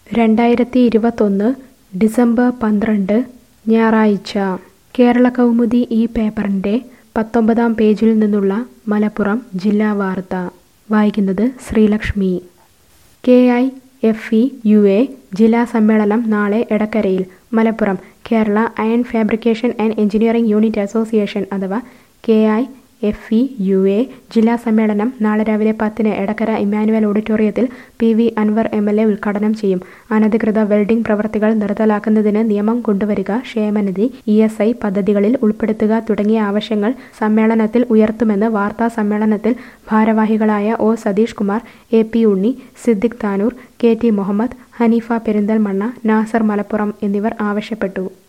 രണ്ടായിരത്തി ഇരുപത്തൊന്ന് ഡിസംബർ പന്ത്രണ്ട് ഞായറാഴ്ച കേരള കൗമുദി ഈ പേപ്പറിൻ്റെ പത്തൊമ്പതാം പേജിൽ നിന്നുള്ള മലപ്പുറം ജില്ലാ വാർത്ത വായിക്കുന്നത് Sreelakshmi K I F E U A ജില്ലാ സമ്മേളനം നാളെ എടക്കരയിൽ Malappuram Kerala iron fabrication and engineering unit association അഥവാ K I F E U A ജില്ലാ സമ്മേളനം നാളെ രാവിലെ പത്തിന് എടക്കര ഇമ്മാനുവൽ ഓഡിറ്റോറിയത്തിൽ P V Anvar M L A ഉദ്ഘാടനം ചെയ്യും അനധികൃത വെൽഡിംഗ് പ്രവർത്തികൾ നിർത്തലാക്കുന്നതിന് നിയമം കൊണ്ടുവരിക ക്ഷേമനിധി ഇ എസ് ഐ പദ്ധതികളിൽ ഉൾപ്പെടുത്തുക തുടങ്ങിയ ആവശ്യങ്ങൾ സമ്മേളനത്തിൽ ഉയർത്തുമെന്ന് വാർത്താ സമ്മേളനത്തിൽ ഭാരവാഹികളായ O Satheesh Kumar A P Unni Siddique Tanur K T Muhammed Haneefa Perinthalmanna Nasar Malappuram എന്നിവർ ആവശ്യപ്പെട്ടു